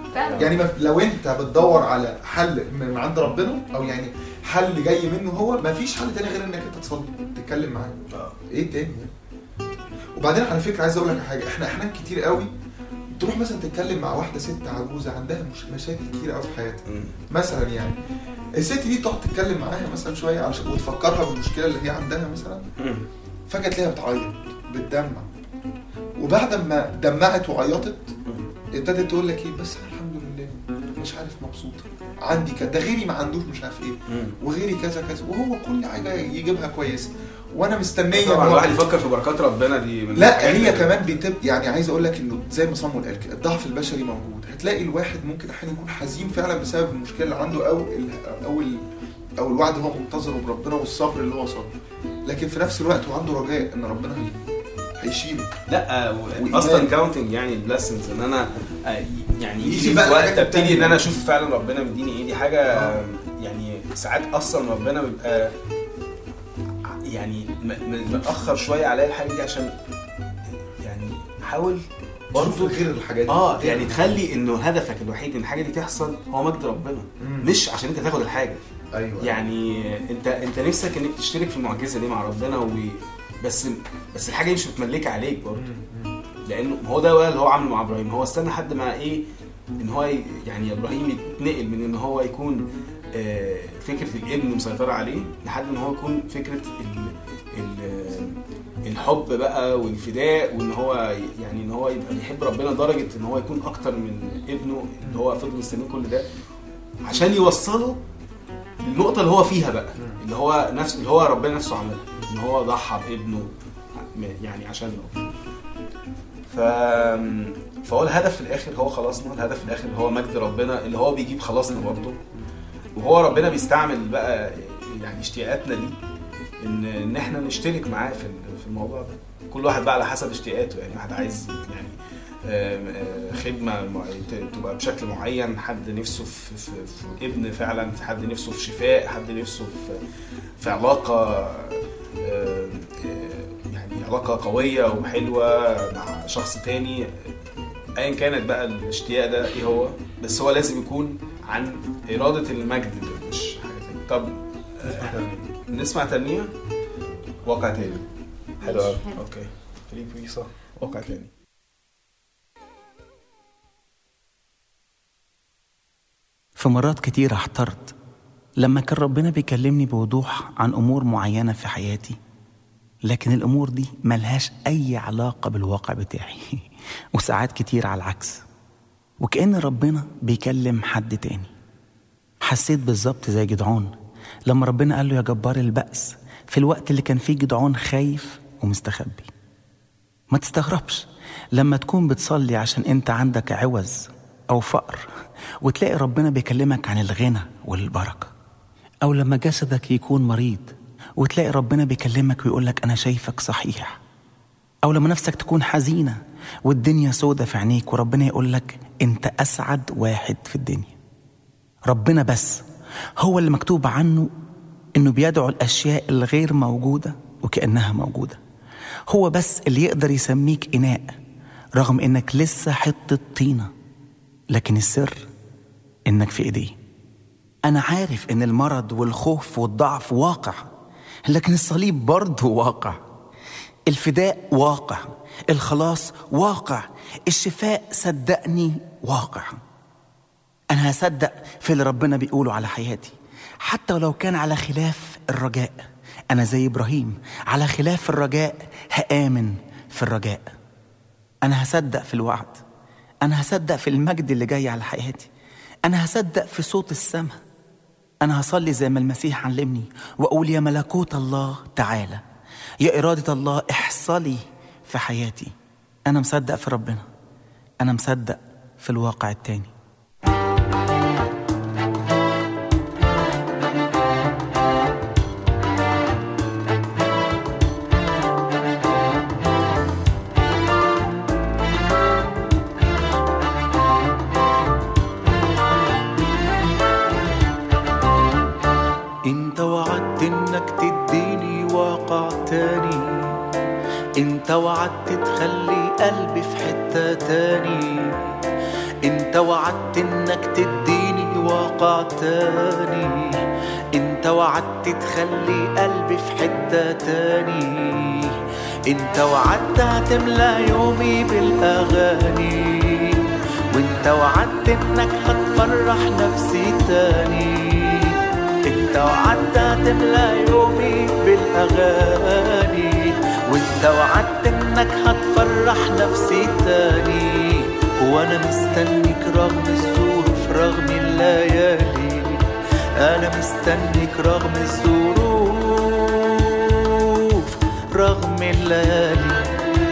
فعلا يعني ما- لو انت بتدور على حل من عند ربنا او يعني حل جاي منه هو ما فيش حل تاني غير انك انت تصلي تتكلم معاه ايه تاني وبعدين على فكره عايز اقول لك حاجه احنا احيانا كتير قوي تروح مثلا تتكلم مع واحده ست عجوزه عندها مش مشاكل كتير قوي في حياتها مثلا يعني الست دي تقعد تتكلم معاها مثلا شويه علشان وتفكرها بالمشكله اللي هي عندها مثلا فجاه تلاقيها بتعيط بتدمع وبعد ما دمعت وعيطت ابتدت تقول لك ايه بس أنا الحمد لله مش عارف مبسوطه عندي كده ده غيري ما عندوش مش عارف ايه وغيري كذا كذا وهو كل حاجه يجيبها كويسه وانا مستنيه طبعا إن هو- الواحد يفكر في بركات ربنا دي من لا الحاجات هي اللي- كمان بتب يعني عايز اقول لك انه زي ما صمول قال كده الضعف البشري موجود هتلاقي الواحد ممكن احيانا يكون حزين فعلا بسبب المشكله اللي عنده او ال او ال او الوعد اللي هو منتظره بربنا والصبر اللي هو صابره لكن في نفس الوقت هو عنده رجاء ان ربنا هي هيشيله لا وإيمان. اصلا كاونتنج يعني البلسنجز ان انا آه، يعني يجي يجي بقى في وقت الحاجات ابتدي التانية. ان انا اشوف فعلا ربنا مديني ايه دي حاجه يعني ساعات اصلا ربنا بيبقى يعني م- م- متاخر شويه عليا الحاجه دي عشان يعني حاول برضه برضه غير الحاجات دي اه يعني تخلي انه هدفك الوحيد ان الحاجه دي تحصل هو مجد ربنا مم. مش عشان انت تاخد الحاجه ايوه يعني انت انت نفسك انك تشترك في المعجزه دي مع ربنا و بس بس الحاجه دي مش متملكه عليك برضه لانه هو ده بقى اللي هو عامله مع ابراهيم هو استنى حد ما ايه ان هو ي- يعني ابراهيم يتنقل من ان هو يكون آه، فكره الابن مسيطره عليه لحد ان هو يكون فكره ال ال الحب بقى والفداء وان هو ي- يعني ان هو يبقى بيحب ربنا لدرجه ان هو يكون اكتر من ابنه اللي هو فضل مستنيه كل ده عشان يوصله النقطة اللي هو فيها بقى اللي هو نفس اللي هو ربنا نفسه عملها ان هو ضحى بابنه يعني عشان ف فهو الهدف في الاخر هو خلاصنا الهدف في الاخر هو مجد ربنا اللي هو بيجيب خلاصنا برضه وهو ربنا بيستعمل بقى يعني اشتياقاتنا دي ان ان احنا نشترك معاه في ال- في الموضوع ده كل واحد بقى على حسب اشتياقاته يعني واحد عايز يعني آم، آه، خدمه مع- ت- تبقى بشكل معين حد نفسه في, في, في ابن فعلا حد نفسه في شفاء حد نفسه في في علاقه آم، آه، يعني علاقه قويه وحلوه مع شخص تاني ايا كانت بقى الاشتياق ده ايه هو بس هو لازم يكون عن اراده المجد ده مش حاجه تانية طب آه، نسمع ترنيمه واقع تاني حلو قوي حلو. اوكي فري بيسا واقع تاني في مرات كتير احترت لما كان ربنا بيكلمني بوضوح عن أمور معينة في حياتي لكن الأمور دي ملهاش أي علاقة بالواقع بتاعي وساعات كتير على العكس وكأن ربنا بيكلم حد تاني حسيت بالظبط زي جدعون لما ربنا قال له يا جبار البأس في الوقت اللي كان فيه جدعون خايف ومستخبي ما تستغربش لما تكون بتصلي عشان انت عندك عوز او فقر وتلاقي ربنا بيكلمك عن الغنى والبركه او لما جسدك يكون مريض وتلاقي ربنا بيكلمك ويقولك انا شايفك صحيح او لما نفسك تكون حزينه والدنيا سودة في عينيك وربنا يقولك انت اسعد واحد في الدنيا ربنا بس هو اللي مكتوب عنه انه بيدعو الاشياء الغير موجوده وكانها موجوده هو بس اللي يقدر يسميك اناء رغم انك لسه حته طينه لكن السر انك في ايديه انا عارف ان المرض والخوف والضعف واقع لكن الصليب برضه واقع الفداء واقع الخلاص واقع الشفاء صدقني واقع أنا هصدق في اللي ربنا بيقوله على حياتي حتى ولو كان على خلاف الرجاء أنا زي إبراهيم على خلاف الرجاء هآمن في الرجاء أنا هصدق في الوعد أنا هصدق في المجد اللي جاي على حياتي أنا هصدق في صوت السماء أنا هصلي زي ما المسيح علمني وأقول يا ملكوت الله تعالى يا إرادة الله احصلي في حياتي أنا مصدق في ربنا أنا مصدق في الواقع التاني انت وعدت انك تديني واقع تاني انت وعدت تخلي قلبي في حتة تاني انت وعدت انك تديني واقع تاني انت وعدت تخلي قلبي في حتة تاني انت وعدت هتملى يومي بالاغاني وانت وعدت انك هتفرح نفسي تاني انت وعدت هتملى يومي بالاغاني وانت وعدت انك هتفرح نفسي تاني وانا مستنيك رغم الظروف رغم الليالي انا مستنيك رغم الظروف رغم الليالي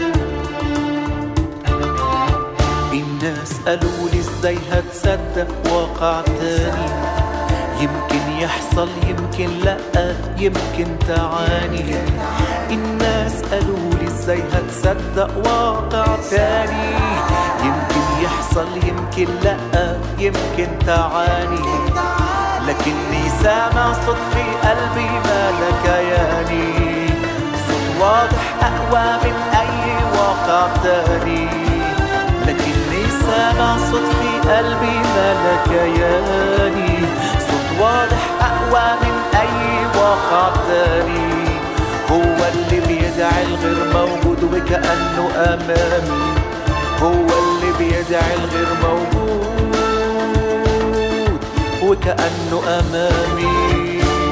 الناس قالوا لي ازاي هتصدق واقع تاني يمكن يحصل يمكن لا يمكن تعاني الناس قالوا لي ازاي هتصدق واقع تاني يمكن يحصل يمكن لا يمكن تعاني لكني سامع صوت في قلبي ما كياني صوت واضح اقوى من اي واقع تاني لكني سامع صوت في قلبي ما كياني صوت واضح اقوى من اي واقع تاني هو اللي بيدعي الغير موجود وكأنه امامي هو اللي بيدعي الغير موجود وكأنه امامي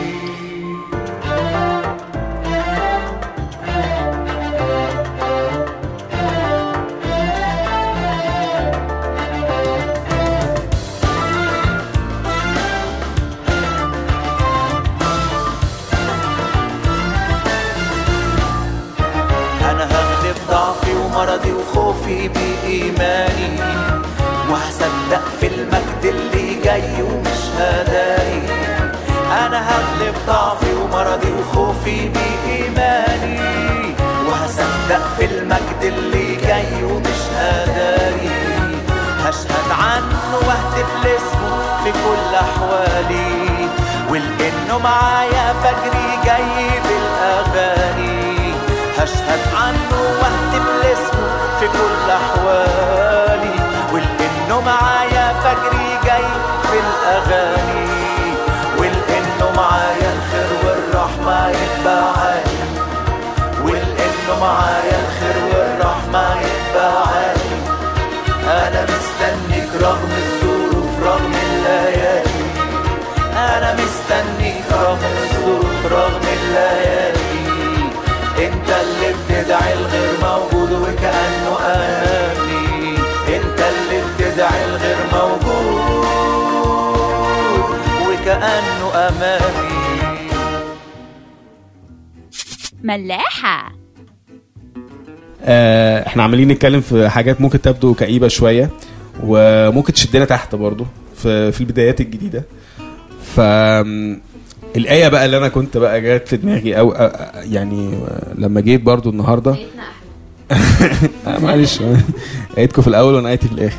أنا هغلب ضعفي ومرضي وخوفي بإيماني وهصدق في المجد اللي جاي ومش هداري أنا هغلب ضعفي ومرضي وخوفي بإيماني وهصدق في المجد اللي جاي ومش هداري هشهد عنه واهتف لاسمه في كل أحوالي ولأنه معايا فجري جاي بالأغاني هشهد عنه واهتف لاسمه في كل احوالي ولانه معايا فجري جاي بالاغاني ولانه معايا الخير والرحمه يتبعاني ولانه معايا الخير والرحمه يتبعاني انا مستنيك رغم الظروف رغم الليالي انا مستنيك رغم الظروف رغم الليالي انت اللي بتدعي الغير موجود وكأنه امامي انت اللي بتدعي الغير موجود وكأنه امامي ملاحة آه، احنا عمالين نتكلم في حاجات ممكن تبدو كئيبه شويه وممكن تشدنا تحت برضو في في البدايات الجديده ف الآية بقى اللي أنا كنت بقى جات في دماغي أو أو- يعني آه، لما جيت برضو النهاردة آه، معلش آيتكم في الأول وأنا آيتي في الآخر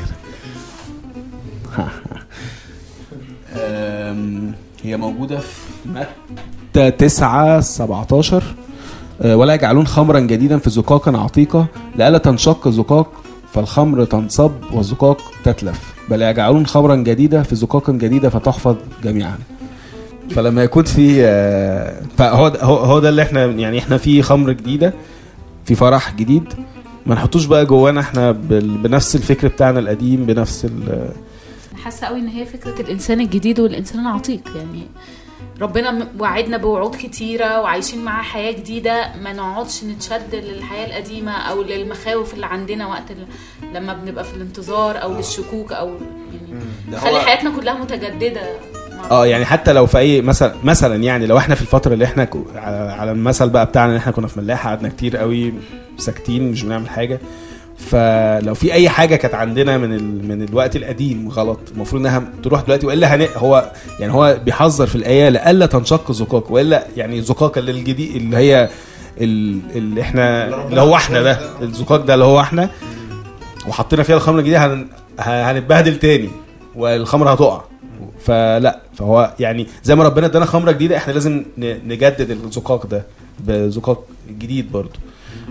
آم، هي موجودة في متى 9 17 آه، ولا يجعلون خمرا جديدا في زقاق عتيقة لئلا تنشق زقاق فالخمر تنصب والزقاق تتلف بل يجعلون خمرا جديدة في زقاق جديدة فتحفظ جميعا فلما يكون في آه، فهو ده- هو هو ده اللي احنا يعني احنا في خمر جديدة في فرح جديد ما نحطوش بقى جوانا احنا بال- بنفس الفكر بتاعنا القديم بنفس ال حاسه قوي ان هي فكره الانسان الجديد والانسان العتيق يعني ربنا م- وعدنا بوعود كتيرة وعايشين معاه حياة جديدة ما نقعدش نتشد للحياة القديمة أو للمخاوف اللي عندنا وقت ال- لما بنبقى في الانتظار أو للشكوك أو يعني ده خلي هو- حياتنا كلها متجددة مع اه يعني حتى لو في اي مثلا مثلا يعني لو احنا في الفتره اللي احنا كو- على على المثل بقى بتاعنا ان احنا كنا في ملاحه قعدنا كتير قوي ساكتين مش بنعمل حاجه فلو في اي حاجه كانت عندنا من ال... من الوقت القديم غلط المفروض انها تروح دلوقتي والا هن... هو يعني هو بيحذر في الايه لئلا تنشق زقاق والا يعني زقاق اللي الجديد اللي هي ال- اللي احنا اللي هو احنا ده الزقاق ده اللي هو احنا وحطينا فيها الخمر الجديده هن... ه- هنتبهدل تاني والخمر هتقع فلا فهو يعني زي ما ربنا ادانا خمره جديده احنا لازم ن- نجدد الزقاق ده بزقاق جديد برضو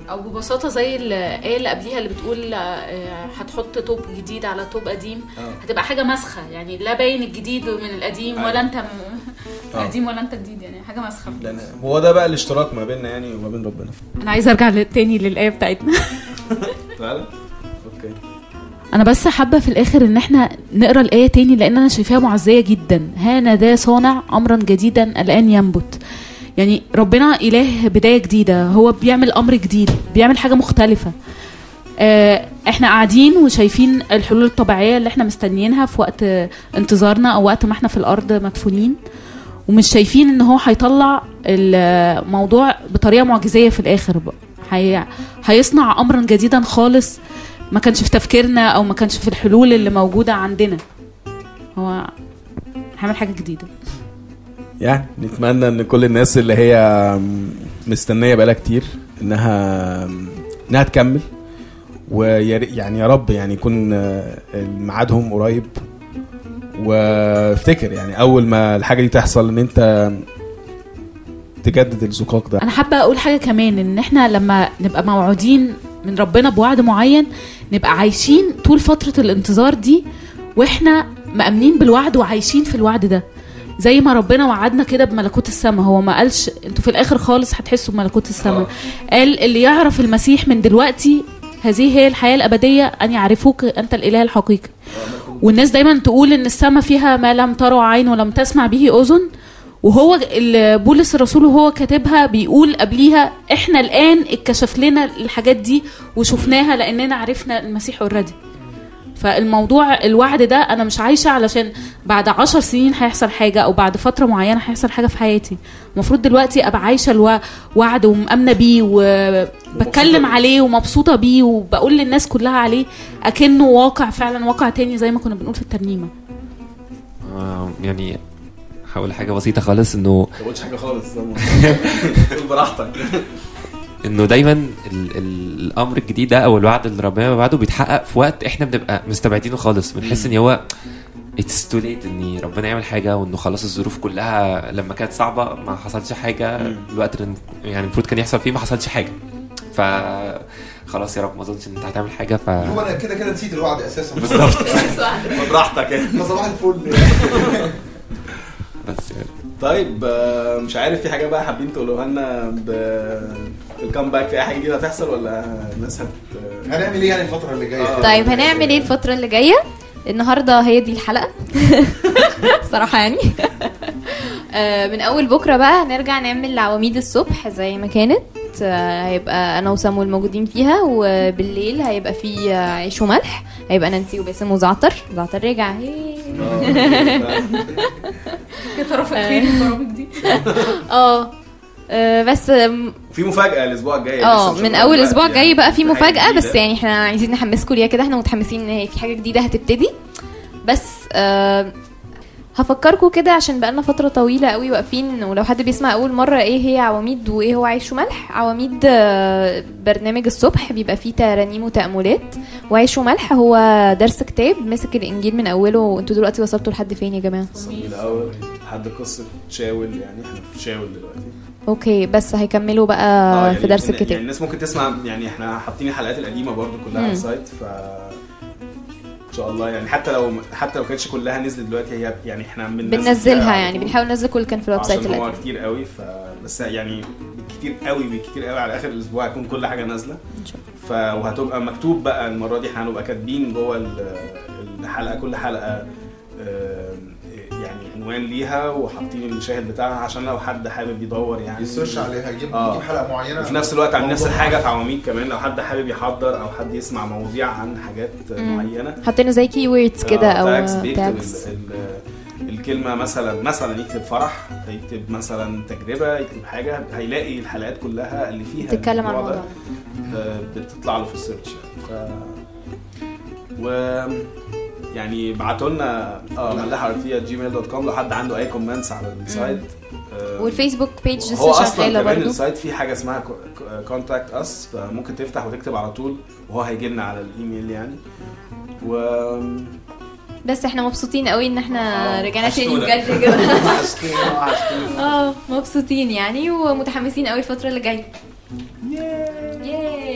او ببساطه زي الايه اللي قبليها اللي بتقول آه، هتحط توب جديد على توب قديم آه. هتبقى حاجه مسخه يعني لا باين الجديد من القديم أيوة. ولا انت م... آه. قديم ولا انت جديد يعني حاجه مسخه لان هو ده بقى الاشتراك ما بيننا يعني وما بين ربنا انا عايزه ارجع تاني للايه بتاعتنا فعلا اوكي انا بس حابه في الاخر ان احنا نقرا الايه تاني لان انا شايفاها معزيه جدا هانا ذا صانع امرا جديدا الان ينبت يعني ربنا اله بدايه جديده هو بيعمل امر جديد بيعمل حاجه مختلفه آه، احنا قاعدين وشايفين الحلول الطبيعيه اللي احنا مستنيينها في وقت آه، انتظارنا او وقت ما احنا في الارض مدفونين ومش شايفين ان هو هيطلع الموضوع بطريقه معجزيه في الاخر بقى هي... هيصنع امرا جديدا خالص ما كانش في تفكيرنا او ما كانش في الحلول اللي موجوده عندنا هو هيعمل حاجه جديده يعني نتمنى ان كل الناس اللي هي مستنيه بقالها كتير انها انها تكمل ويعني يا رب يعني يكون ميعادهم قريب وافتكر يعني اول ما الحاجه دي تحصل ان انت تجدد الزقاق ده انا حابه اقول حاجه كمان ان احنا لما نبقى موعودين من ربنا بوعد معين نبقى عايشين طول فتره الانتظار دي واحنا مأمنين بالوعد وعايشين في الوعد ده زي ما ربنا وعدنا كده بملكوت السماء هو ما قالش انتوا في الاخر خالص هتحسوا بملكوت السماء قال اللي يعرف المسيح من دلوقتي هذه هي الحياه الابديه ان يعرفوك انت الاله الحقيقي والناس دايما تقول ان السماء فيها ما لم تروا عين ولم تسمع به اذن وهو ال- بولس الرسول وهو كاتبها بيقول قبليها احنا الان اتكشف لنا الحاجات دي وشفناها لاننا عرفنا المسيح اوريدي فالموضوع الوعد ده انا مش عايشه علشان بعد عشر سنين هيحصل حاجه او بعد فتره معينه هيحصل حاجه في حياتي المفروض دلوقتي ابقى عايشه الوعد ومامنه بيه وبتكلم عليه ومبسوطه بيه وبقول للناس كلها عليه اكنه واقع فعلا واقع تاني زي ما كنا بنقول في الترنيمه آه، يعني هقول حاجه بسيطه خالص انه ما تقولش حاجه خالص قول براحتك انه دايما ال ال الامر الجديد ده او الوعد اللي ربنا بعده بيتحقق في وقت احنا بنبقى مستبعدينه خالص بنحس ان هو اتس تو ليت ان ربنا يعمل حاجه وانه خلاص الظروف كلها لما كانت صعبه ما حصلش حاجه الوقت اللي يعني المفروض كان يحصل فيه ما حصلش حاجه ف خلاص يا رب ما اظنش ان انت هتعمل حاجه ف هو انا كده كده نسيت الوعد اساسا بالظبط براحتك يعني صباح الفل بس يعني طيب آه، مش عارف في حاجه بقى حابين تقولوها لنا ب- في الكامباك في اي حاجه جديده هتحصل ولا الناس هت هنعمل ايه يعني الفتره اللي جايه آه. طيب هنعمل ايه الفترة اللي جاية؟ النهارده هي دي الحلقة صراحة يعني آه، من أول بكرة بقى هنرجع نعمل عواميد الصبح زي ما كانت آه، هيبقى أنا وسامو الموجودين فيها وبالليل هيبقى في آه، عيش وملح هيبقى نانسي وباسم وزعتر زعتر رجع هي. يا ترى فاكرين البرامج دي اه آه، بس آم، في مفاجاه الاسبوع الجاي اه لسه مش من هنقول اول دلوقتي اسبوع يعني. جاي بقى في حاجة مفاجاه بس جديدة. يعني احنا عايزين نحمسكم ليها كده احنا متحمسين ان هي في حاجه جديده هتبتدي بس آه هفكركم كده عشان بقالنا فترة طويلة قوي واقفين ولو حد بيسمع أول مرة إيه هي عواميد وإيه هو عيش وملح عواميد آه، برنامج الصبح بيبقى فيه ترانيم وتأملات وعيش وملح هو درس كتاب مسك الإنجيل من أوله وأنتوا دلوقتي وصلتوا لحد فين يا جماعة؟ صميم الاول لحد قصه شاول يعني احنا في شاول دلوقتي أوكي بس هيكملوا بقى آه، يعني في درس إن- الكتاب يعني الناس ممكن تسمع يعني احنا حاطين الحلقات القديمه برضو كلها على مم. السايت ف ان شاء الله يعني حتى لو حتى لو كانتش كلها نزلت دلوقتي هي يعني احنا بننزل بننزلها فيها يعني على بنحاول ننزل كل كان في الويب سايت عشان هو القديم كتير قوي ف بس يعني كتير قوي بالكتير قوي على اخر الاسبوع هيكون كل حاجه نازله إن شاء الله ف وهتبقى مكتوب بقى المره دي احنا هنبقى كاتبين جوه ال- الحلقه كل حلقه آه، يعني عنوان ليها وحاطين المشاهد بتاعها عشان لو حد حابب يدور يعني يسيرش عليها يجيب آه. يجيب حلقه معينه وفي نفس الوقت عاملين نفس موضوع الحاجه في عواميد كمان لو حد حابب يحضر او حد يسمع مواضيع عن حاجات مم. معينه حطينا زي كي ووردز كده آه، او tags بيكتب تاجز ال- ال- الكلمه مثلا مثلا يكتب فرح يكتب مثلا تجربه يكتب حاجه هيلاقي الحلقات كلها اللي فيها تتكلم عن الموضوع ده، الموضوع آه، بتطلع له في السيرش يعني ف و يعني ابعتوا لنا اه ملاحه جيميل دوت كوم لو حد عنده اي كومنتس على السايت آه، والفيسبوك بيج هو لسه اصلا شغاله كمان برضو السايت فيه حاجه اسمها كونتاكت اس فممكن تفتح وتكتب على طول وهو هيجي لنا على الايميل يعني و بس احنا مبسوطين قوي ان احنا آه، رجعنا تاني وحشتونا. بجد كده وحشتونا، وحشتونا. اه مبسوطين يعني ومتحمسين قوي الفتره اللي جايه ياي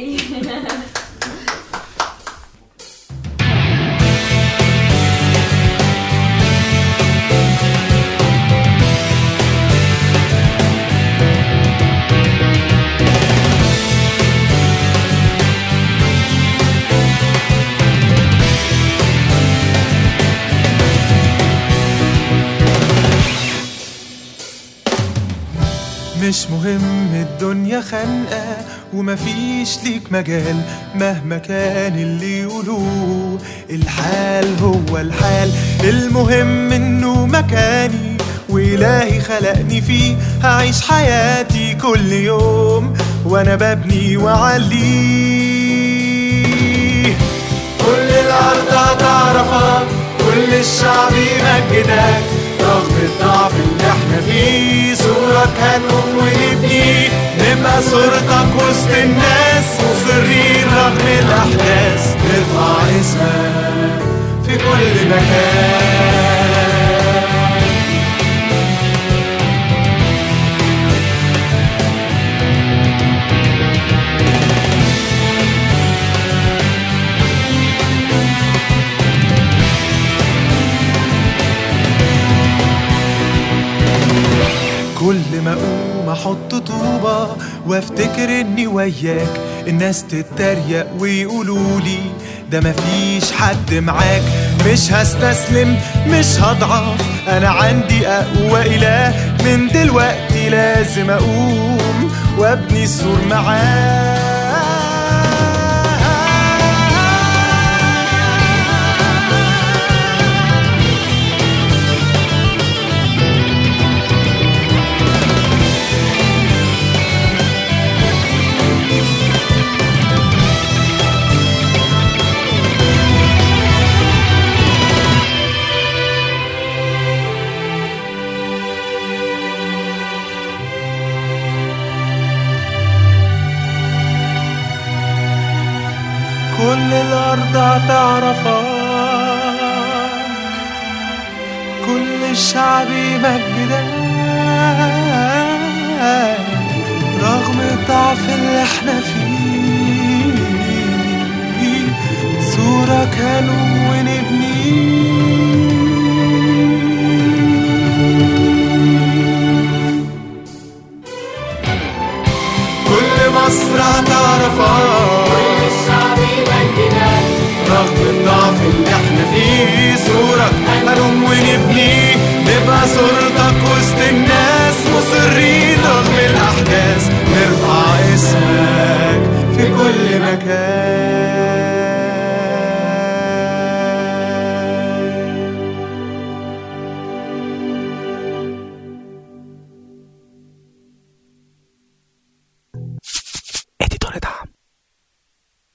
مش مهم الدنيا خانقة ومفيش ليك مجال مهما كان اللي يقولوه الحال هو الحال المهم انه مكاني وإلهي خلقني فيه هعيش حياتي كل يوم وانا ببني وعليه كل الأرض هتعرفك كل الشعب يمجدك رغم الضعف اللي احنا فيه صورك هنقوم ونبني نبقى صورتك وسط الناس مصرين رغم الأحداث نرفع اسمك في كل مكان كل ما اقوم احط طوبة وافتكر اني وياك الناس تتريق ويقولوا لي ده مفيش حد معاك مش هستسلم مش هضعف انا عندي اقوى اله من دلوقتي لازم اقوم وابني السور معاه كل الأرض هتعرفك كل الشعب يمجدك رغم الضعف اللي احنا فيه صورك هنقوم ونبني كل مصر هتعرفك كل الشعب يمجدك رغم الضعف اللي احنا فيه صورك هنقوم ونبني نبقى صورة